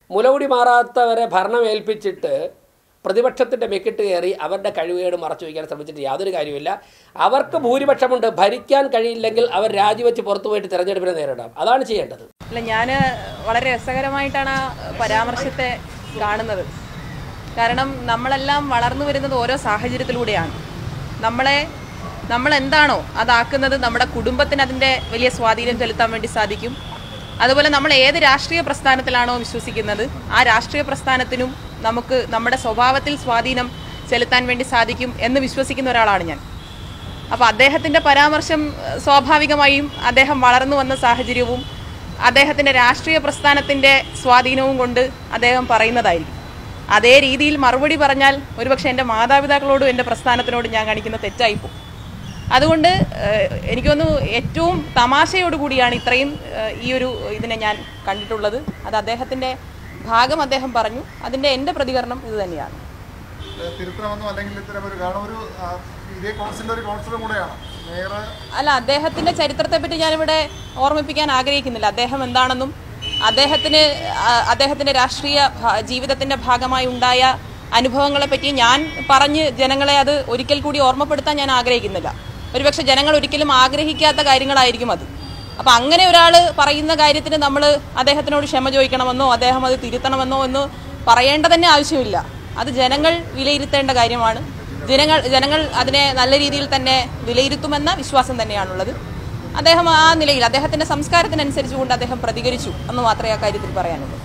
മുലകുടി മാറാത്തവരെ ഭരണം ഏൽപ്പിച്ചിട്ട് പ്രതിപക്ഷത്തിൻ്റെ മെക്കിട്ട് കയറി അവരുടെ കഴിവുകേട് മറച്ചു വയ്ക്കാൻ ശ്രമിച്ചിട്ട് യാതൊരു കാര്യമില്ല അവർക്ക് ഭൂരിപക്ഷമുണ്ട് ഭരിക്കാൻ കഴിയില്ലെങ്കിൽ അവർ രാജിവെച്ച് പുറത്തു പോയിട്ട് തിരഞ്ഞെടുപ്പിനെ നേരിടാം അതാണ് ചെയ്യേണ്ടത് അല്ല ഞാൻ വളരെ രസകരമായിട്ടാണ് ആ പരാമർശത്തെ കാണുന്നത് കാരണം നമ്മളെല്ലാം വളർന്നു വരുന്നത് ഓരോ സാഹചര്യത്തിലൂടെയാണ് നമ്മളെ നമ്മൾ എന്താണോ അതാക്കുന്നത് നമ്മുടെ കുടുംബത്തിന് അതിൻ്റെ വലിയ സ്വാധീനം ചെലുത്താൻ വേണ്ടി സാധിക്കും അതുപോലെ നമ്മൾ ഏത് രാഷ്ട്രീയ പ്രസ്ഥാനത്തിലാണോ വിശ്വസിക്കുന്നത് ആ രാഷ്ട്രീയ പ്രസ്ഥാനത്തിനും നമുക്ക് നമ്മുടെ സ്വഭാവത്തിൽ സ്വാധീനം ചെലുത്താൻ വേണ്ടി സാധിക്കും എന്ന് വിശ്വസിക്കുന്ന ഒരാളാണ് ഞാൻ അപ്പോൾ അദ്ദേഹത്തിൻ്റെ പരാമർശം ഏഹ്, സ്വാഭാവികമായും അദ്ദേഹം വളർന്നു വന്ന സാഹചര്യവും അദ്ദേഹത്തിൻ്റെ രാഷ്ട്രീയ പ്രസ്ഥാനത്തിൻ്റെ സ്വാധീനവും കൊണ്ട് അദ്ദേഹം പറയുന്നതായിരിക്കും അതേ രീതിയിൽ മറുപടി പറഞ്ഞാൽ ഒരുപക്ഷെ എൻ്റെ മാതാപിതാക്കളോടും എൻ്റെ പ്രസ്ഥാനത്തിനോടും ഞാൻ കാണിക്കുന്ന തെറ്റായിപ്പോകും അതുകൊണ്ട് ഏഹ്, എനിക്ക് തോന്നുന്നു ഏറ്റവും തമാശയോട് കൂടിയാണ് ഇത്രയും ഏഹ്, ഈ ഒരു ഇതിനെ ഞാൻ കണ്ടിട്ടുള്ളത് അത് അദ്ദേഹത്തിൻ്റെ ഭാഗം അദ്ദേഹം പറഞ്ഞു അതിൻ്റെ എൻ്റെ പ്രതികരണം ഇത് തന്നെയാണ് ഏഹ് തിരുത്തണമെന്നോ അല്ലെങ്കിൽ ഇത്തരം ഒരു കാരണം ഒരു ആ, ഇതേ കൗൺസിലിന്റെ ഒരു കൗൺസിലറും കൂടെയാണ് മേയർ അല്ല അദ്ദേഹത്തിന്റെ ചരിത്രത്തെ പറ്റി ഞാനിവിടെ ഓർമ്മിപ്പിക്കാൻ ആഗ്രഹിക്കുന്നില്ല അദ്ദേഹം എന്താണെന്നും അദ്ദേഹത്തിന് ആ, അദ്ദേഹത്തിന്റെ രാഷ്ട്രീയ ഭ- ജീവിതത്തിന്റെ ഭാഗമായി ഉണ്ടായ അനുഭവങ്ങളെ പറ്റി ഞാൻ പറഞ്ഞ് ജനങ്ങളെ അത് ഒരിക്കൽ കൂടി ഓർമ്മപ്പെടുത്താൻ ഞാൻ ആഗ്രഹിക്കുന്നില്ല ഒരുപക്ഷെ ജനങ്ങൾ ഒരിക്കലും ആഗ്രഹിക്കാത്ത കാര്യങ്ങളായിരിക്കും അത് അപ്പൊ അങ്ങനെ ഒരാൾ പറയുന്ന കാര്യത്തിന് നമ്മൾ അദ്ദേഹത്തിനോട് ക്ഷമ ചോദിക്കണമെന്നോ അദ്ദേഹം അത് തിരുത്തണമെന്നോ എന്ന് പറയേണ്ട തന്നെ ആവശ്യമില്ല അത് ജനങ്ങൾ വിലയിരുത്തേണ്ട കാര്യമാണ് ജനങ്ങൾ ജനങ്ങൾ അതിനെ നല്ല രീതിയിൽ തന്നെ വിലയിരുത്തുമെന്ന വിശ്വാസം തന്നെയാണുള്ളത് അദ്ദേഹം ആ നിലയിൽ അദ്ദേഹത്തിന്റെ സംസ്കാരത്തിനനുസരിച്ചുകൊണ്ട് അദ്ദേഹം പ്രതികരിച്ചു എന്ന് മാത്രമേ ആ കാര്യത്തിൽ പറയാനുള്ളൂ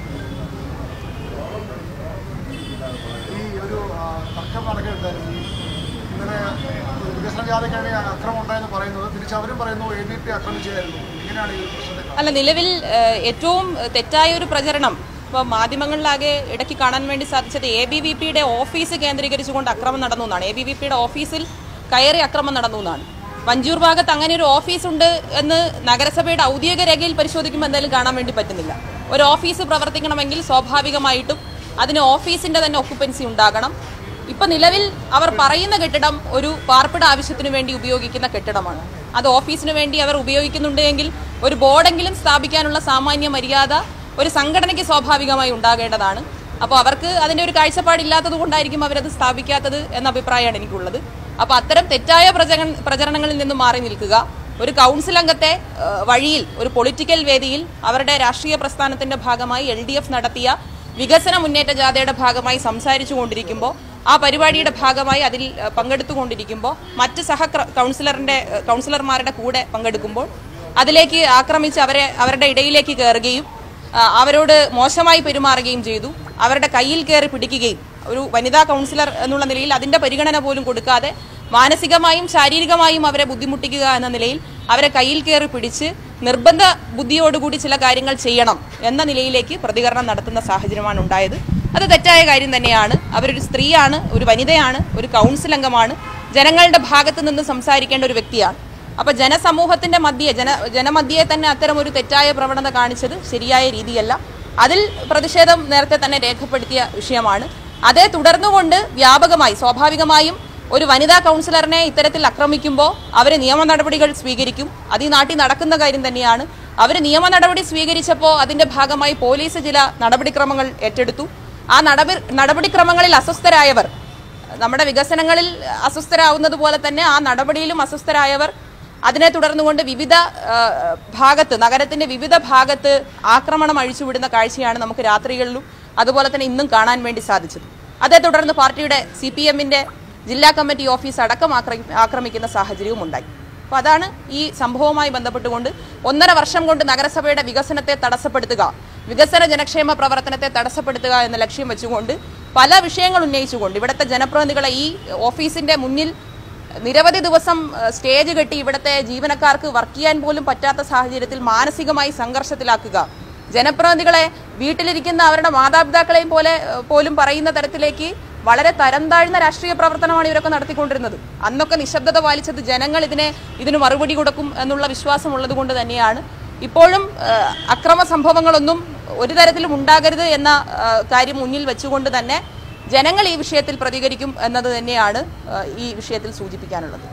ഈ ഒരു ആ, തർക്കം നടക്കുകയുണ്ടായിരുന്നു ഈ ഇന്നലെ ഒരു വികസന ജാഥയ്ക്കാണ് ഈ അക്രമം ഉണ്ടായെന്ന് പറയുന്നത് തിരിച്ച് അവരും പറയുന്നു എ ബി പി ആക്രമിച്ചായിരുന്നു ഇങ്ങനെയാണ് ഈ ഒരു പ്രശ്നത്തെ കാണുന്നത്. അല്ല നിലവിൽ ഏഹ്, ഏറ്റവും തെറ്റായ ഒരു പ്രചരണം ഇപ്പോൾ മാധ്യമങ്ങളിലാകെ ഇടയ്ക്ക് കാണാൻ വേണ്ടി സാധിച്ചത് എ ബി വി പിയുടെ ഓഫീസ് കേന്ദ്രീകരിച്ചുകൊണ്ട് അക്രമം നടന്നു എന്നാണ് എ ബി വി പിയുടെ ഓഫീസിൽ കയറി അക്രമം നടന്നു എന്നാണ് വഞ്ചൂർ ഭാഗത്ത് അങ്ങനെ ഒരു ഓഫീസ് ഉണ്ട് എന്ന് നഗരസഭയുടെ ഔദ്യോഗിക രേഖയിൽ പരിശോധിക്കുമ്പോൾ എന്തായാലും കാണാൻ വേണ്ടി പറ്റുന്നില്ല ഒരു ഓഫീസ് പ്രവർത്തിക്കണമെങ്കിൽ സ്വാഭാവികമായിട്ടും അതിന് ഓഫീസിന്റെ തന്നെ ഒക്കുപ്പൻസി ഉണ്ടാകണം ഇപ്പൊ നിലവിൽ അവർ പറയുന്ന കെട്ടിടം ഒരു പാർപ്പിട ആവശ്യത്തിന് വേണ്ടി ഉപയോഗിക്കുന്ന കെട്ടിടമാണ് അത് ഓഫീസിന് വേണ്ടി അവർ ഉപയോഗിക്കുന്നുണ്ട് എങ്കിൽ ഒരു ബോർഡെങ്കിലും സ്ഥാപിക്കാനുള്ള സാമാന്യ മര്യാദ ഒരു സംഘടനയ്ക്ക് സ്വാഭാവികമായി ഉണ്ടാകേണ്ടതാണ് അപ്പോൾ അവർക്ക് അതിന്റെ ഒരു കാഴ്ചപ്പാടില്ലാത്തത് കൊണ്ടായിരിക്കും അവരത് സ്ഥാപിക്കാത്തത് എന്ന അഭിപ്രായമാണ് എനിക്കുള്ളത് അപ്പോൾ അത്തരം തെറ്റായ പ്രചര പ്രചരണങ്ങളിൽ നിന്നും മാറി നിൽക്കുക ഒരു കൗൺസിൽ അംഗത്തെ ഏഹ്, വഴിയിൽ ഒരു പൊളിറ്റിക്കൽ വേദിയിൽ അവരുടെ രാഷ്ട്രീയ പ്രസ്ഥാനത്തിന്റെ ഭാഗമായി എൽ ഡി എഫ് നടത്തിയ വികസന മുന്നേറ്റ ജാഥയുടെ ഭാഗമായി സംസാരിച്ചു കൊണ്ടിരിക്കുമ്പോൾ ആ പരിപാടിയുടെ ഭാഗമായി അതിൽ ഏഹ്, പങ്കെടുത്തുകൊണ്ടിരിക്കുമ്പോൾ മറ്റ് സഹ ക്ര- കൗൺസിലറിന്റെ ഏഹ്, കൗൺസിലർമാരുടെ കൂടെ പങ്കെടുക്കുമ്പോൾ അതിലേക്ക് ആക്രമിച്ച് അവരെ അവരുടെ ഇടയിലേക്ക് കയറുകയും ആ, അവരോട് മോശമായി പെരുമാറുകയും ചെയ്തു അവരുടെ കയ്യിൽ കയറി പിടിക്കുകയും ഒരു വനിതാ കൗൺസിലർ എന്നുള്ള നിലയിൽ അതിന്റെ പരിഗണന പോലും കൊടുക്കാതെ മാനസികമായും ശാരീരികമായും അവരെ ബുദ്ധിമുട്ടിക്കുക എന്ന നിലയിൽ അവരെ കയ്യിൽ കയറി പിടിച്ച് നിർബന്ധ ബുദ്ധിയോടുകൂടി ചില കാര്യങ്ങൾ ചെയ്യണം എന്ന നിലയിലേക്ക് പ്രതികരണം നടത്തുന്ന സാഹചര്യമാണ് ഉണ്ടായത് അത് തെറ്റായ കാര്യം തന്നെയാണ് അവരൊരു സ്ത്രീയാണ് ഒരു വനിതയാണ് ഒരു കൗൺസിൽ അംഗമാണ് ജനങ്ങളുടെ ഭാഗത്ത് നിന്ന് സംസാരിക്കേണ്ട ഒരു വ്യക്തിയാണ് അപ്പൊ ജനസമൂഹത്തിന്റെ മധ്യേ ജന ജനമധ്യയെ തന്നെ അത്തരം ഒരു തെറ്റായ പ്രവണത കാണിച്ചത് ശരിയായ രീതിയല്ല അതിൽ പ്രതിഷേധം നേരത്തെ തന്നെ രേഖപ്പെടുത്തിയ വിഷയമാണ് അതേ തുടർന്നുകൊണ്ട് വ്യാപകമായി സ്വാഭാവികമായും ഒരു വനിതാ കൗൺസിലറിനെ ഇത്തരത്തിൽ ആക്രമിക്കുമ്പോൾ അവർ നിയമ നടപടികൾ സ്വീകരിക്കും അത് ഈ നാട്ടിൽ നടക്കുന്ന കാര്യം തന്നെയാണ് അവർ നിയമ നടപടി സ്വീകരിച്ചപ്പോൾ അതിന്റെ ഭാഗമായി പോലീസ് ചില നടപടിക്രമങ്ങൾ ഏറ്റെടുത്തു ആ നടപടി നടപടിക്രമങ്ങളിൽ അസ്വസ്ഥരായവർ നമ്മുടെ വികസനങ്ങളിൽ അസ്വസ്ഥരാകുന്നത് പോലെ തന്നെ ആ നടപടിയിലും അസ്വസ്ഥരായവർ അതിനെ തുടർന്നുകൊണ്ട് വിവിധ ആ, ഭാഗത്ത് നഗരത്തിന്റെ വിവിധ ഭാഗത്ത് ആക്രമണം അഴിച്ചുവിടുന്ന കാഴ്ചയാണ് നമുക്ക് രാത്രികളിലും അതുപോലെ തന്നെ ഇന്നും കാണാൻ വേണ്ടി സാധിച്ചത് അതേ തുടർന്ന് പാർട്ടിയുടെ സി പി എമ്മിന്റെ ജില്ലാ കമ്മിറ്റി ഓഫീസ് അടക്കം ആക്രമി- ആക്രമിക്കുന്ന സാഹചര്യവും ഉണ്ടായി അപ്പോൾ അതാണ് ഈ സംഭവവുമായി ബന്ധപ്പെട്ടുകൊണ്ട് ഒന്നര വർഷം കൊണ്ട് നഗരസഭയുടെ വികസനത്തെ തടസ്സപ്പെടുത്തുക വികസന ജനക്ഷേമ പ്രവർത്തനത്തെ തടസ്സപ്പെടുത്തുക എന്ന ലക്ഷ്യം വെച്ചുകൊണ്ട് പല വിഷയങ്ങൾ ഉന്നയിച്ചുകൊണ്ട് ഇവിടുത്തെ ജനപ്രതിനിധികളെ ഈ ഓഫീസിന്റെ മുന്നിൽ നിരവധി ദിവസം ഏഹ്, സ്റ്റേജ് കെട്ടി ഇവിടുത്തെ ജീവനക്കാർക്ക് വർക്ക് ചെയ്യാൻ പോലും പറ്റാത്ത സാഹചര്യത്തിൽ മാനസികമായി സംഘർഷത്തിലാക്കുക ജനപ്രതിനിധികളെ വീട്ടിലിരിക്കുന്ന അവരുടെ മാതാപിതാക്കളെയും പോലെ ഏഹ്, പോലും പറയുന്ന തരത്തിലേക്ക് വളരെ തരം താഴ്ന്ന രാഷ്ട്രീയ പ്രവർത്തനമാണ് ഇവരൊക്കെ നടത്തിക്കൊണ്ടിരുന്നത് അന്നൊക്കെ നിശബ്ദത പാലിച്ചത് ജനങ്ങൾ ഇതിനെ ഇതിന് മറുപടി കൊടുക്കും എന്നുള്ള വിശ്വാസമുള്ളത് കൊണ്ട് തന്നെയാണ് ഇപ്പോഴും ഏഹ്, അക്രമ സംഭവങ്ങളൊന്നും ഒരു തരത്തിലും ഉണ്ടാകരുത് എന്ന ഏഹ്, കാര്യം മുന്നിൽ വെച്ചുകൊണ്ട് തന്നെ ജനങ്ങൾ ഈ വിഷയത്തിൽ പ്രതികരിക്കും എന്നത് തന്നെയാണ് ഏഹ്, ഈ വിഷയത്തിൽ സൂചിപ്പിക്കാനുള്ളത്